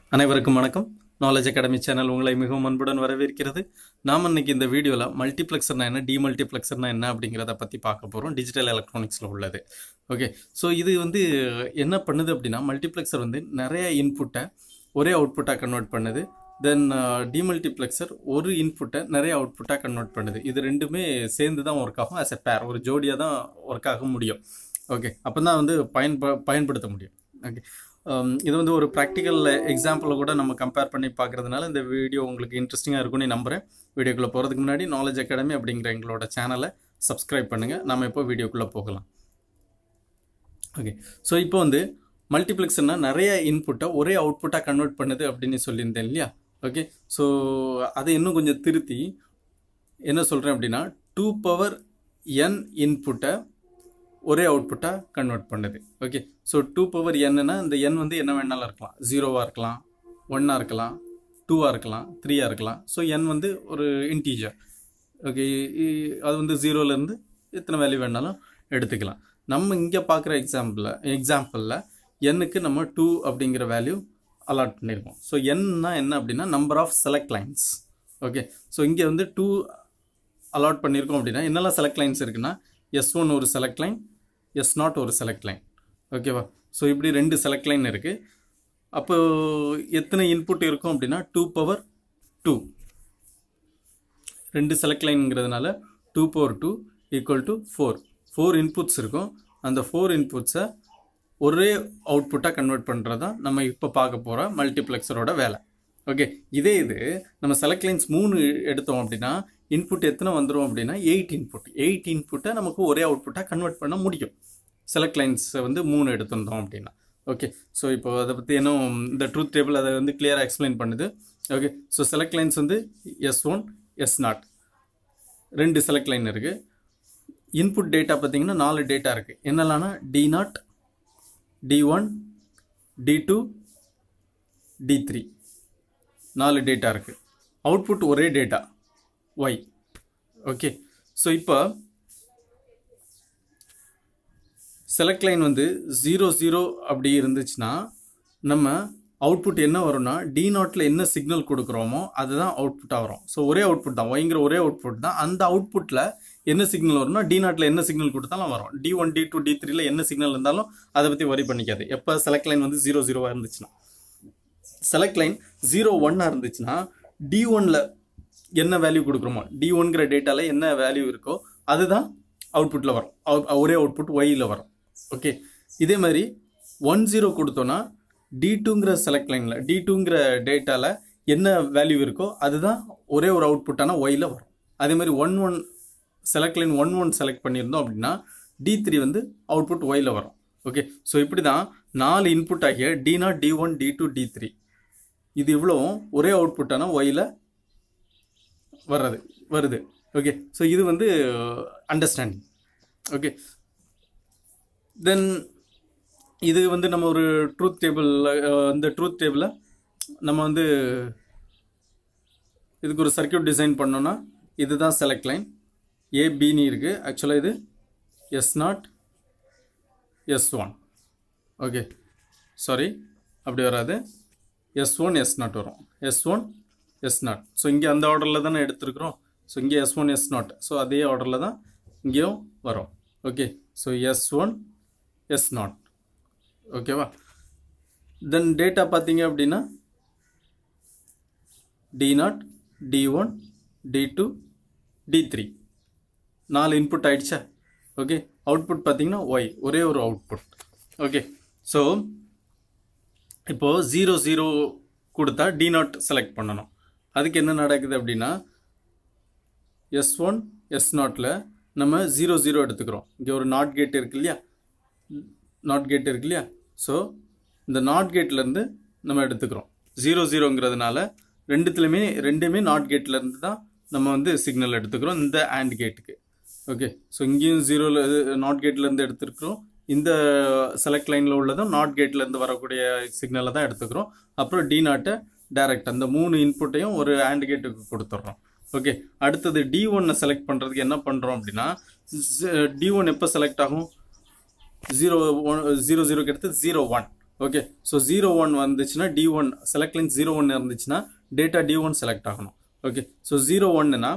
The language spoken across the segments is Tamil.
அனைவருக்கும் வணக்கம் நாலேஜ் அகாடமி சேனல் உங்களை மிகவும் அன்புடன் வரவேற்கிறது நாம் இன்னைக்கு இந்த வீடியோவில் மல்டிப்ளெக்சர்னா என்ன டிமல்டிப்ளெக்சர்னா என்ன அப்படிங்கிறத பற்றி பார்க்க போகிறோம் டிஜிட்டல் எலக்ட்ரானிக்ஸில் உள்ளது ஓகே ஸோ இது வந்து என்ன பண்ணுது அப்படின்னா மல்டிப்ளெக்சர் வந்து நிறைய இன்புட்டை ஒரே அவுட்புட்டாக கன்வெர்ட் பண்ணுது தென் டிமல்டிப்ளெக்சர் ஒரு இன்புட்டை நிறைய அவுட்புட்டாக கன்வெர்ட் பண்ணுது இது ரெண்டுமே சேர்ந்து தான் ஒர்க் ஆகும் ஆஸ் எ பேர் ஒரு ஜோடியாக தான் ஒர்க் ஆக முடியும் ஓகே அப்போ தான் வந்து பயன்ப பயன்படுத்த முடியும் ஓகே இது வந்து ஒரு ப்ராக்டிக்கல் எக்ஸாம்பிளில் கூட நம்ம கம்பேர் பண்ணி பார்க்குறதுனால இந்த வீடியோ உங்களுக்கு இன்ட்ரெஸ்டிங்காக இருக்கும்னு நம்புகிறேன் வீடியோக்குள்ளே போகிறதுக்கு முன்னாடி நாலேஜ் அகாடமி அப்படிங்கிற எங்களோட சேனலை சப்ஸ்கிரைப் பண்ணுங்கள் நம்ம இப்போ வீடியோக்குள்ளே போகலாம் ஓகே ஸோ இப்போ வந்து மல்டிப்ளெக்ஸ்னா நிறைய இன்புட்டை ஒரே அவுட்புட்டாக கன்வெர்ட் பண்ணுது அப்படின்னு சொல்லியிருந்தேன் இல்லையா ஓகே ஸோ அதை இன்னும் கொஞ்சம் திருத்தி என்ன சொல்கிறேன் அப்படின்னா டூ பவர் என் இன்புட்டை ஒரே அவுட்புட்டாக கன்வெர்ட் பண்ணுது ஓகே ஸோ டூ பவர் என்னன்னா இந்த என் வந்து என்ன வேணாலும் இருக்கலாம் ஜீரோவாக இருக்கலாம் ஒன்னாக இருக்கலாம் டூவாக இருக்கலாம் த்ரீயாக இருக்கலாம் ஸோ என் வந்து ஒரு இன்டீஜர் ஓகே அது வந்து ஜீரோலேருந்து எத்தனை வேல்யூ வேணாலும் எடுத்துக்கலாம் நம்ம இங்கே பார்க்குற எக்ஸாம்பிளில் எக்ஸாம்பிளில் எண்ணுக்கு நம்ம டூ அப்படிங்கிற வேல்யூ அலாட் பண்ணியிருக்கோம் ஸோ என்னா என்ன அப்படின்னா number of select lines okay so இங்கே வந்து டூ அலாட் பண்ணியிருக்கோம் அப்படின்னா என்னெல்லாம் செலக்ட் லைன்ஸ் இருக்குன்னா எஸ் ஒன் ஒரு செலக்ட் லைன் எஸ் நாட் ஒரு செலக்ட் லைன் ஓகேவா ஸோ இப்படி ரெண்டு செலக்ட் லைன் இருக்குது அப்போ எத்தனை இன்புட் இருக்கும் அப்படின்னா டூ பவர் டூ ரெண்டு செலக்ட் லைனுங்கிறதுனால two power two equal to four four inputs இருக்கும் அந்த ஃபோர் இன்புட்ஸை ஒரே அவுட்புட்டாக கன்வெர்ட் பண்ணுறது தான் நம்ம இப்போ பார்க்க போகிற மல்டிப்ளெக்ஸரோட வேலை ஓகே இதே இது நம்ம செலக்ட் லைன்ஸ் மூணு எடுத்தோம் அப்படின்னா இன்புட் எத்தனை வந்துடும் அப்படின்னா எயிட் இன்புட் எயிட் இன்புட்டை நமக்கு ஒரே அவுட்புட்டாக கன்வெர்ட் பண்ண முடியும் செலக்ட் லைன்ஸை வந்து மூணு எடுத்திருந்தோம் அப்படின்னா ஓகே ஸோ இப்போ அதை பற்றி இன்னும் இந்த ட்ரூத் டேபிள் அதை வந்து கிளியராக எக்ஸ்பிளைன் பண்ணுது ஓகே ஸோ செலக்ட் லைன்ஸ் வந்து எஸ் ஒன் எஸ் நாட் ரெண்டு செலக்ட் லைன் இருக்குது இன்புட் டேட்டா பார்த்தீங்கன்னா நாலு டேட்டா இருக்குது என்னெல்லாம்னா D naught D one D two D three நாலு டேட்டா இருக்குது அவுட்புட் ஒரே டேட்டா ஒய் ஓகே ஸோ இப்போ செலக்ட் லைன் வந்து ஜீரோ ஜீரோ அப்படி இருந்துச்சுன்னா நம்ம அவுட்புட் என்ன வரும்னா டி நாட்டில் என்ன சிக்னல் கொடுக்குறோமோ அதுதான் அவுட்புட்டாக வரும் ஸோ ஒரே அவுட்புட் தான் ஒய்ங்கிற ஒரே அவுட்புட் தான் அந்த அவுட்புட்டில் என்ன சிக்னல் வரும்னா டி நாட்டில் என்ன சிக்னல் கொடுத்தாலும் வரும் D one D two D த்ரீல என்ன சிக்னல் இருந்தாலும் அதை பற்றி வரி பண்ணிக்காது எப்போ செலக்ட் லைன் வந்து ஜீரோ ஜீரோவாக இருந்துச்சுன்னா செலக்ட் லைன் ஜீரோ ஒன்னாக இருந்துச்சுன்னா டி ஒனில் என்ன வேல்யூ கொடுக்குறோமோ டி ஒன்கிற டேட்டாவில் என்ன வேல்யூ இருக்கோ அதுதான் அவுட்புட்டில் வரும் ஒரே அவுட்புட் ஒய்யில் வரும் ஓகே இதே மாதிரி ஒன் ஜீரோ கொடுத்தோன்னா டி டூங்கிற செலக்ட் லைனில் டி டூங்கிற டேட்டாவில் என்ன வேல்யூ இருக்கோ அதுதான் ஒரே ஒரு அவுட்புட்டான ஒய்யில் வரும் அதே மாதிரி one one select line one one select பண்ணியிருந்தோம் அப்படின்னா டி த்ரீ வந்து அவுட்புட் ஒய்யில் வரும் ஓகே ஸோ இப்படி தான் நாலு இன்புட் ஆகிய D naught D one D two D three இது இவ்வளவும் ஒரே அவுட்புட்டான ஒயில் வர்றது வருது ஓகே ஸோ இது வந்து அண்டர்ஸ்டாண்டிங் ஓகே தென் இது வந்து நம்ம ஒரு ட்ரூத் டேபிள் இந்த ட்ரூத் டேபிளில் நம்ம வந்து இதுக்கு ஒரு சர்க்கியூட் டிசைன் பண்ணோன்னா இதுதான் செலக்ட் லைன் ஏபின்னு இருக்குது ஆக்சுவலாக இது S naught S one okay sorry அப்படி வராது எஸ் ஒன் எஸ் நாட் வரும் S one S naught so இங்கே அந்த ஆர்டரில் தானே எடுத்துருக்குறோம் ஸோ இங்கே S one S naught so அதே ஆர்டரில் தான் இங்கேயும் வரும் okay so S one S naught ஓகேவா தென் டேட்டா பார்த்தீங்க அப்படின்னா D naught D one D two D three நாலு இன்புட் ஆயிடுச்சா ஓகே அவுட்புட் பார்த்தீங்கன்னா ஒய் ஒரே ஒரு அவுட்புட் ஓகே ஸோ இப்போது ஜீரோ ஜீரோ கொடுத்தா டி நாட் செலக்ட் பண்ணணும் அதுக்கு என்ன நடக்குது அப்படின்னா எஸ் ஒன் எஸ் நாட்டில் நம்ம ஜீரோ ஜீரோ எடுத்துக்கிறோம் இங்கே ஒரு நாட் கேட் இருக்கு இல்லையா நாட் கேட் இருக்கு இல்லையா ஸோ இந்த நாட் கேட்லேருந்து நம்ம எடுத்துக்கிறோம் ஜீரோ ஜீரோங்கிறதுனால ரெண்டுத்துலையுமே ரெண்டுமே நாட் கேட்லேருந்து தான் நம்ம வந்து சிக்னல் எடுத்துக்கிறோம் இந்த ஆண்ட் கேட்டுக்கு ஓகே ஸோ இங்கேயும் ஜீரோவில் நாட் கேட்லேருந்து எடுத்துருக்குறோம் இந்த செலக்ட் லைனில் உள்ளதும் நாட் கேட்லேருந்து வரக்கூடிய சிக்னலை தான் எடுத்துக்கிறோம் அப்புறம் டி நாட்டை டைரக்ட் அந்த மூணு இன்புட்டையும் ஒரு ஆண்ட் கேட்டுக்கு கொடுத்துட்றோம் ஓகே அடுத்தது டி ஒன்னை செலக்ட் பண்ணுறதுக்கு என்ன பண்ணுறோம் அப்படின்னா டி ஒன் எப்போ செலக்ட் ஆகும் ஜீரோ ஒன் ஜீரோ ஜீரோக்கு எடுத்து zero one okay so zero one வந்துச்சுன்னா D one select line zero one இருந்துச்சுன்னா டேட்டா டி ஒன் செலக்ட் ஆகணும் ஓகே ஸோ ஜீரோ ஒன்னுனா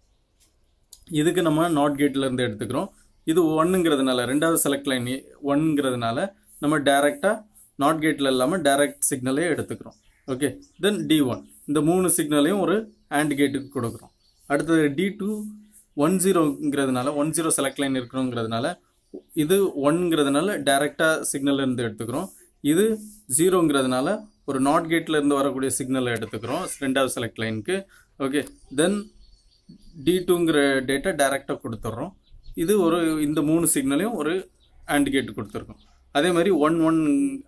இதுக்கு நம்ம நாட் கேட்ல இருந்து எடுத்துக்கிறோம் இது ஒன்னுங்கிறதுனால ரெண்டாவது செலக்ட் லைன் ஒன்ங்கிறதுனால நம்ம டைரெக்டாக நாட் கேட்டில் இல்லாமல் டைரக்ட் சிக்னலே எடுத்துக்கிறோம் ஓகே தென் டி ஒன் இந்த மூணு சிக்னலையும் ஒரு ஆண்ட் கேட்டுக்கு கொடுக்குறோம் அடுத்தது டி டூ ஒன் ஜீரோங்கிறதுனால ஒன் ஜீரோ செலக்ட் லைன் இருக்கணுங்கிறதுனால இது ஒன்ங்கிறதுனால டைரெக்டாக சிக்னல் இருந்து எடுத்துக்கிறோம் இது ஜீரோங்கிறதுனால ஒரு நாட் கேட்டில் இருந்து வரக்கூடிய சிக்னலை எடுத்துக்கிறோம் ரெண்டாவது செலக்ட் லைனுக்கு ஓகே தென் டி டூங்கிற டேட்டா டைரெக்டாக கொடுத்துட்றோம் இது ஒரு இந்த மூணு சிக்னலையும் ஒரு ஆண்ட் கேட் கொடுத்துருக்கோம் அதே மாதிரி ஒன் ஒன்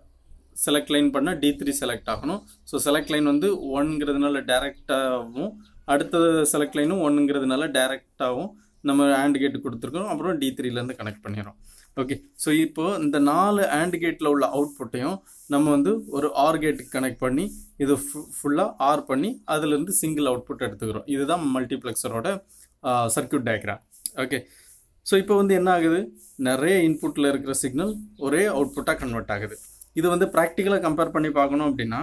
செலக்ட் லைன் பண்ணால் டி த்ரீ செலக்ட் ஆகணும் ஸோ செலக்ட் லைன் வந்து ஒன்ங்கிறதுனால டேரெக்டாகவும் அடுத்த செலக்ட் லைனும் ஒன்னுங்கிறதுனால டேரெக்டாகவும் நம்ம ஆண்ட் கேட் கொடுத்துருக்கோம் அப்புறம் டி த்ரீலேருந்து கனெக்ட் பண்ணிடுறோம் ஓகே ஸோ இப்போ இந்த நாலு ஆண்ட் கேட்டில் உள்ள அவுட்புட்டையும் நம்ம வந்து ஒரு ஆர் கேட்டுக்கு கனெக்ட் பண்ணி இது ஃபுல்லாக ஆர் பண்ணி அதுலேருந்து சிங்கிள் அவுட்புட் எடுத்துக்கிறோம் இதுதான் மல்டிப்ளெக்ஸரோட சர்க்கியூட் டயக்ராம் ஓகே ஸோ இப்போ வந்து என்ன ஆகுது நிறைய இன்புட்டில் இருக்கிற சிக்னல் ஒரே அவுட்புட்டாக கன்வெர்ட் ஆகுது இது வந்து ப்ராக்டிக்கலாக கம்பேர் பண்ணி பார்க்கணும் அப்படின்னா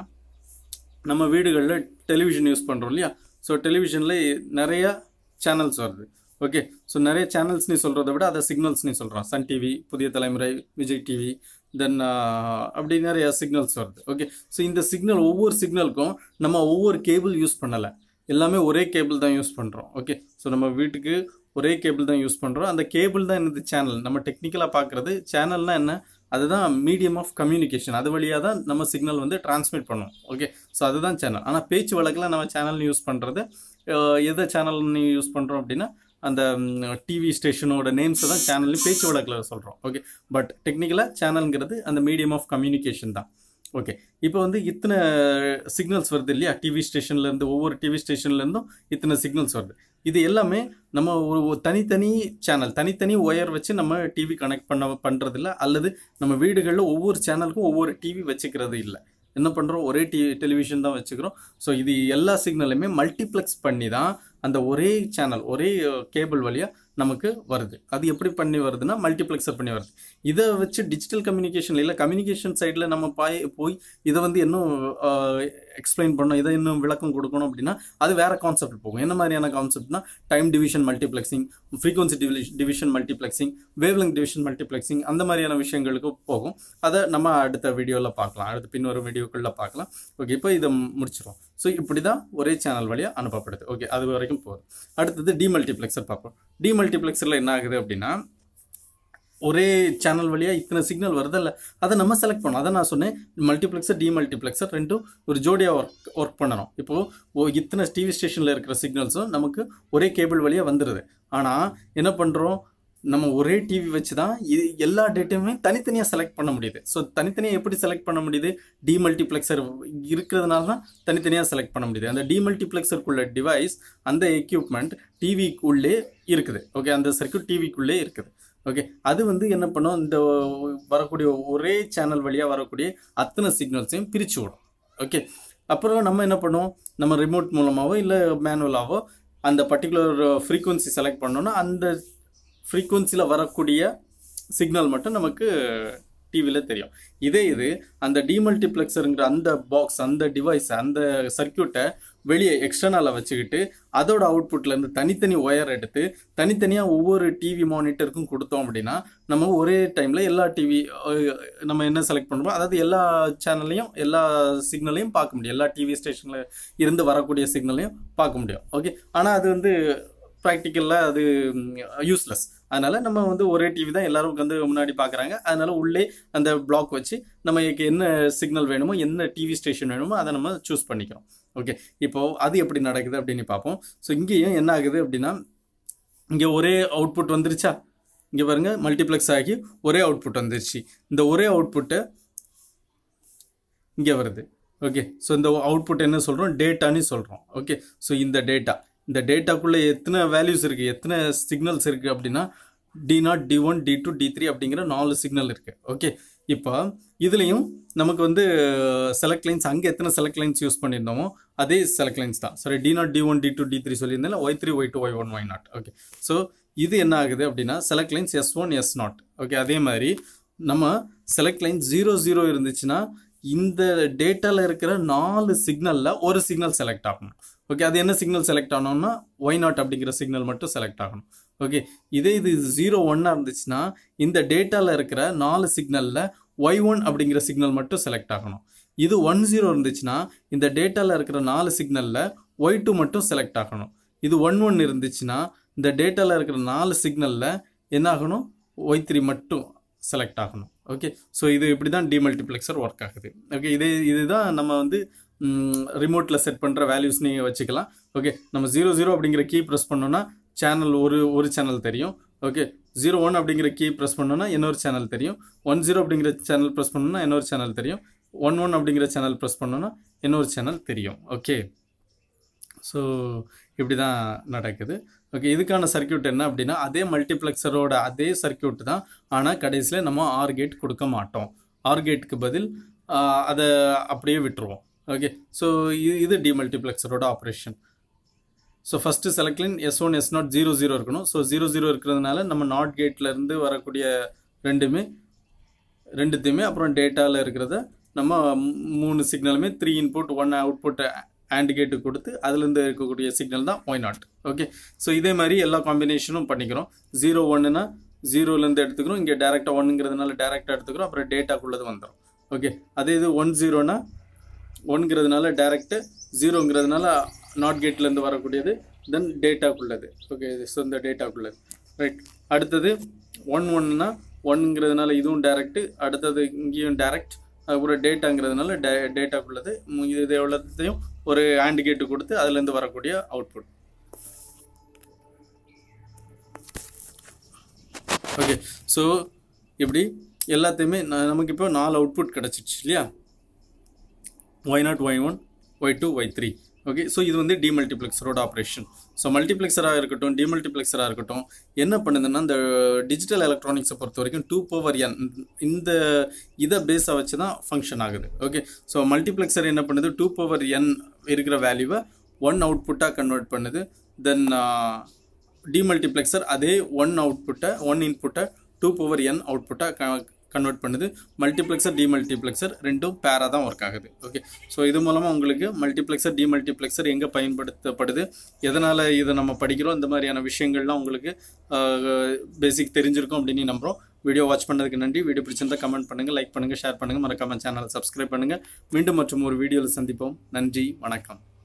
நம்ம வீடுகளில் டெலிவிஷன் யூஸ் பண்ணுறோம் இல்லையா ஸோ டெலிவிஷனில் நிறைய சேனல்ஸ் வருது ஓகே ஸோ நிறைய சேனல்ஸ் நீ சொல்கிறத விட அதை சிக்னல்ஸ் நீ சொல்கிறோம் சன் டிவி புதிய தலைமுறை விஜய் டிவி தென் அப்படி நிறைய சிக்னல்ஸ் வருது ஓகே ஸோ இந்த சிக்னல் ஒவ்வொரு சிக்னலுக்கும் நம்ம ஒவ்வொரு கேபிள் யூஸ் பண்ணலை எல்லாமே ஒரே கேபிள் தான் யூஸ் பண்ணுறோம் ஓகே ஸோ நம்ம வீட்டுக்கு ஒரே கேபிள் தான் யூஸ் பண்ணுறோம் அந்த கேபிள் தான் என்னது சேனல் நம்ம டெக்னிக்கலாக பார்க்குறது சேனல்னா என்ன அதுதான் மீடியம் ஆஃப் கம்யூனிகேஷன் அது வழியாக தான் நம்ம சிக்னல் வந்து டிரான்ஸ்மிட் பண்ணுவோம் ஓகே ஸோ அதுதான் சேனல் ஆனால் பேச்சு வழக்கில் நம்ம சேனல் யூஸ் பண்ணுறது எதை சேனல் நீ யூஸ் பண்ணுறோம் அப்படின்னா அந்த டிவி ஸ்டேஷனோட நேம்ஸை தான் சேனல்லையும் பேச்சு வழக்கில் சொல்கிறோம் ஓகே பட் டெக்னிக்கலாக சேனல்ங்கிறது அந்த மீடியம் ஆஃப் கம்யூனிகேஷன் தான் ஓகே இப்போ வந்து இத்தனை சிக்னல்ஸ் வருது இல்லையா டிவி ஸ்டேஷன்லேருந்து ஒவ்வொரு டிவி ஸ்டேஷன்லேருந்தும் இத்தனை சிக்னல்ஸ் வருது இது எல்லாமே நம்ம ஒரு ஒரு தனித்தனி சேனல் தனித்தனி ஒயர் வச்சு நம்ம டிவி கனெக்ட் பண்ண பண்ணுறதில்ல அல்லது நம்ம வீடுகளில் ஒவ்வொரு சேனலுக்கும் ஒவ்வொரு டிவி வச்சுக்கிறது இல்லை என்ன பண்ணுறோம் ஒரே டி டெலிவிஷன் தான் வச்சுக்கிறோம் ஸோ இது எல்லா சிக்னலுமே மல்டிப்ளெக்ஸ் பண்ணி தான் அந்த ஒரே சேனல் ஒரே கேபிள் வழியாக நமக்கு வருது அது எப்படி பண்ணி வருதுன்னா மல்டிப்ளெக்ஸர் பண்ணி வருது இதை வச்சு டிஜிட்டல் கம்யூனிகேஷன் இல்லை கம்யூனிகேஷன் சைடில் நம்ம பாய் போய் இதை வந்து இன்னும் எக்ஸ்பிளைன் பண்ணணும் இதை இன்னும் விளக்கம் கொடுக்கணும் அப்படின்னா அது வேற கான்செப்ட் போகும் என்ன மாதிரியான கான்செப்ட்னா time division multiplexing frequency division multiplexing wavelength division multiplexing அந்த மாதிரியான விஷயங்களுக்கு போகும் அதை நம்ம அடுத்த வீடியோவில் பார்க்கலாம் அடுத்த பின்வரும் வீடியோக்குள்ளே பார்க்கலாம் ஓகே இப்போ இதை முடிச்சிடும் ஸோ இப்படி தான் ஒரே சேனல் வழியாக அனுப்பப்படுது ஓகே அது வரைக்கும் போதும் அடுத்தது டிமல்டிப்ளெக்சர் பார்ப்போம் டிமல்டிப்ளெக்சரில் என்ன ஆகுது அப்படின்னா ஒரே சேனல் வழியாக இத்தனை சிக்னல் வருதில்ல அதை நம்ம செலக்ட் பண்ணோம் அதை நான் சொன்னேன் மல்டிப்ளெக்சர் டிமல்டிப்ளெக்சர் ரெண்டும் ஒரு ஜோடியாக ஒர்க் ஒர்க் பண்ணணும் இப்போது இத்தனை டிவி ஸ்டேஷனில் இருக்கிற சிக்னல்ஸும் நமக்கு ஒரே கேபிள் வழியாக வந்துடுது ஆனால் என்ன பண்ணுறோம் நம்ம ஒரே டிவி வச்சு தான் இது எல்லா டேட்டையுமே தனித்தனியாக செலக்ட் பண்ண முடியுது ஸோ தனித்தனியாக எப்படி செலக்ட் பண்ண முடியுது டிமல்டிப்ளெக்சர் இருக்கிறதுனால தான் தனித்தனியாக செலக்ட் பண்ண முடியுது அந்த டிமல்டிப்ளெக்சருக்குள்ள டிவைஸ் அந்த எக்யூப்மெண்ட் டிவிக்குள்ளே இருக்குது ஓகே அந்த சர்க்கியூட் டிவிக்குள்ளே இருக்குது ஓகே அது வந்து என்ன பண்ணும் இந்த வரக்கூடிய ஒரே சேனல் வழியாக வரக்கூடிய அத்தனை சிக்னல்ஸையும் பிரித்து விடும் ஓகே அப்புறம் நம்ம என்ன பண்ணுவோம் நம்ம ரிமோட் மூலமாகவோ இல்லை மேனுவலாகவோ அந்த பர்டிகுலர் ஃப்ரீக்குவன்சி செலக்ட் பண்ணோன்னா அந்த ஃப்ரீக்குவன்சியில் வரக்கூடிய சிக்னல் மட்டும் நமக்கு டிவியில் தெரியும் இதே இது அந்த டிமல்டிப்ளெக்சருங்கிற அந்த பாக்ஸ் அந்த டிவைஸ் அந்த சர்க்கியூட்டை வெளியே எக்ஸ்டர்னலாக வச்சுக்கிட்டு அதோட அவுட்புட்லேருந்து தனித்தனி ஒயர் எடுத்து தனித்தனியாக ஒவ்வொரு டிவி மானிட்டருக்கும் கொடுத்தோம் அப்படின்னா நம்ம ஒரே டைமில் எல்லா டிவி நம்ம என்ன செலக்ட் பண்ணுறோமோ அதாவது எல்லா சேனல்லையும் எல்லா சிக்னலையும் பார்க்க முடியும் எல்லா டிவி ஸ்டேஷனில் இருந்து வரக்கூடிய சிக்னலையும் பார்க்க முடியும் ஓகே ஆனால் அது வந்து ப்ராக்டிக்கலில் அது யூஸ்லெஸ் அதனால நம்ம வந்து ஒரே டிவி தான் எல்லாரும் வந்து முன்னாடி பார்க்குறாங்க அதனால உள்ளே அந்த பிளாக் வச்சு நமக்கு என்ன சிக்னல் வேணுமோ என்ன டிவி ஸ்டேஷன் வேணுமோ அதை நம்ம சூஸ் பண்ணிக்கிறோம் ஓகே இப்போ அது எப்படி நடக்குது அப்படின்னு பார்ப்போம் ஸோ இங்கேயும் என்ன ஆகுது அப்படின்னா இங்கே ஒரே அவுட்புட் வந்துருச்சா இங்கே பாருங்க மல்டிப்ளெக்ஸ் ஆகி ஒரே அவுட்புட் வந்துருச்சு இந்த ஒரே அவுட்புட்டை இங்கே வருது ஓகே ஸோ இந்த அவுட்புட் என்ன சொல்கிறோம் டேட்டான்னு சொல்கிறோம் ஓகே ஸோ இந்த டேட்டா இந்த டேட்டாக்குள்ளே எத்தனை வேல்யூஸ் இருக்குது எத்தனை சிக்னல்ஸ் இருக்குது அப்படின்னா D naught D one D two D three அப்படிங்கிற நாலு சிக்னல் இருக்குது ஓகே இப்போ இதுலேயும் நமக்கு வந்து செலக்ட் லைன்ஸ் அங்கே எத்தனை செலக்ட் லைன்ஸ் யூஸ் பண்ணியிருந்தோமோ அதே செலக்ட் லைன்ஸ் தான் sorry D naught D one D two D three சொல்லியிருந்தேன் Y three Y two Y one Y naught okay so இது என்ன ஆகுது அப்படின்னா select lines S one S naught okay அதே மாதிரி நம்ம செலக்ட் லைன் ஜீரோ ஜீரோ இருந்துச்சுன்னா இந்த டேட்டாவில் இருக்கிற நாலு சிக்னலில் ஒரு சிக்னல் செலக்ட் ஆகணும் ஓகே அது என்ன சிக்னல் செலக்ட் ஆகணும்னா ஒய் நாட் அப்படிங்கிற சிக்னல் மட்டும் செலக்ட் ஆகணும் ஓகே இதே இது ஜீரோ ஒன்னாக இருந்துச்சுன்னா இந்த டேட்டாவில் இருக்கிற நாலு சிக்னலில் ஒய் ஒன் அப்படிங்கிற சிக்னல் மட்டும் செலக்ட் ஆகணும் இது ஒன் ஜீரோ இருந்துச்சுன்னா இந்த டேட்டாவில் இருக்கிற நாலு சிக்னலில் ஒய் டூ மட்டும் செலக்ட் ஆகணும் இது ஒன் ஒன் இருந்துச்சுன்னா இந்த டேட்டாவில் இருக்கிற நாலு சிக்னலில் என்ன ஆகணும் ஒய் த்ரீ மட்டும் செலக்ட் ஆகணும் ஓகே ஸோ இது இப்படி தான் டிமல்டிப்ளெக்சர் ஒர்க் ஆகுது ஓகே இதே இதுதான் நம்ம வந்து ரிமோட்டில் செட் பண்ணுற வேல்யூஸ் நீங்கள் வச்சுக்கலாம் ஓகே நம்ம ஜீரோ ஜீரோ அப்படிங்கிற கீ ப்ரெஸ் பண்ணோன்னா சேனல் ஒரு ஒரு சேனல் தெரியும் ஓகே ஜீரோ ஒன் அப்படிங்கிற கீ ப்ரெஸ் பண்ணோன்னா இன்னொரு சேனல் தெரியும் ஒன் ஜீரோ அப்படிங்கிற சேனல் ப்ரெஸ் பண்ணோன்னா இன்னொரு சேனல் தெரியும் ஒன் ஒன் அப்படிங்கிற சேனல் ப்ரெஸ் பண்ணோன்னா இன்னொரு சேனல் தெரியும் ஓகே ஸோ இப்படி தான் நடக்குது ஓகே இதுக்கான சர்க்கியூட் என்ன அப்படின்னா அதே மல்டிப்ளெக்சரோட அதே சர்க்கியூட் தான் ஆனால் கடைசியில் நம்ம ஆர் கேட் கொடுக்க மாட்டோம் ஆர் கேட்டுக்கு பதில் ஆஹ், அதை அப்படியே விட்டுருவோம் ஓகே ஸோ இது இது டிமல்டிப்ளெக்சரோட operation so first select line S one S naught zero zero இருக்கணும் ஸோ ஜீரோ ஜீரோ இருக்கிறதுனால நம்ம நாட் கேட்லேருந்து வரக்கூடிய ரெண்டுமே ரெண்டுத்தையுமே அப்புறம் டேட்டாவில் இருக்கிறத நம்ம மூ- மூணு சிக்னலுமே three input one output and gate கொடுத்து அதுலேருந்து இருக்கக்கூடிய சிக்னல் தான் ஒய் நாட் ஓகே ஸோ இதே மாதிரி எல்லா காம்பினேஷனும் பண்ணிக்கிறோம் ஜீரோ ஒன்னுனா ஜீரோலேருந்து எடுத்துக்கிறோம் இங்கே டேரெக்டாக ஒன்னுங்கிறதுனால டேரெக்டாக எடுத்துக்கிறோம் அப்புறம் டேட்டாக்குள்ளது வந்துடும் ஓகே அதே இது ஒன் ஜீரோனா ஒன்ங்கிறதுனால டேரெக்டு ஜீரோங்கிறதுனால நாட் கேட்லேருந்து வரக்கூடியது தென் டேட்டாக்குள்ளது ஓகே ஸோ இந்த டேட்டாக்குள்ளது ரைட் அடுத்தது ஒன் ஒன்னுனா ஒன்ங்கிறதுனால இதுவும் டேரெக்டு அடுத்தது இங்கேயும் டேரெக்ட் அதுக்கப்புறம் டேட்டாங்கிறதுனால டே டேட்டாக்குள்ளது மு- இது எவ்வளோத்தையும் ஒரு ஆண்ட் கேட்டு கொடுத்து அதுலேருந்து வரக்கூடிய அவுட்புட் ஓகே ஸோ இப்படி எல்லாத்தையுமே ந- நமக்கு இப்போ நாலு அவுட்புட் கிடச்சிச்சு இல்லையா Y naught Y one Y two Y three okay so இது வந்து டிமல்டிப்ளெக்சரோட ஆப்ரேஷன் ஸோ மல்டிப்ளெக்சராக இருக்கட்டும் டிமல்டிப்ளெக்சராக இருக்கட்டும் என்ன பண்ணுதுன்னா இந்த டிஜிட்டல் எலக்ட்ரானிக்ஸை பொறுத்த வரைக்கும் டூ பவர் என் இந்த இதை பேஸை வச்சு தான் ஃபங்க்ஷன் ஆகுது ஓகே ஸோ மல்டிப்ளெக்சர் என்ன பண்ணுது டூ பவர் என் இருக்கிற வேல்யூவை ஒன் அவுட்புட்டாக கன்வெர்ட் பண்ணுது தென் டிமல்டிப்ளெக்சர் அதே ஒன் அவுட்புட்டை ஒன் இன்புட்டை டூ பவர் என் அவுட்புட்டாக கன்வெர்ட் பண்ணுது மல்டிப்ளெக்சர் டிமல்டிப்ளெக்சர் ரெண்டும் பேராக தான் ஒர்க் ஆகுது ஓகே ஸோ இது மூலமாக உங்களுக்கு மல்டிப்ளெக்சர் டிமல்டிப்ளெக்சர் எங்கே பயன்படுத்தப்படுது எதனால் இதை நம்ம படிக்கிறோம் இந்த மாதிரியான விஷயங்கள்லாம் உங்களுக்கு பேசிக் தெரிஞ்சிருக்கும் அப்படின்னு நம்புகிறோம் வீடியோ வாட்ச் பண்ணதுக்கு நன்றி வீடியோ பிடிச்சிருந்தா கமெண்ட் பண்ணுங்கள் லைக் பண்ணுங்கள் ஷேர் பண்ணுங்கள் மறக்காம சேனலை சப்ஸ்கிரைப் பண்ணுங்கள் மீண்டும் மற்றும் ஒரு வீடியோவில் சந்திப்போம் நன்றி வணக்கம்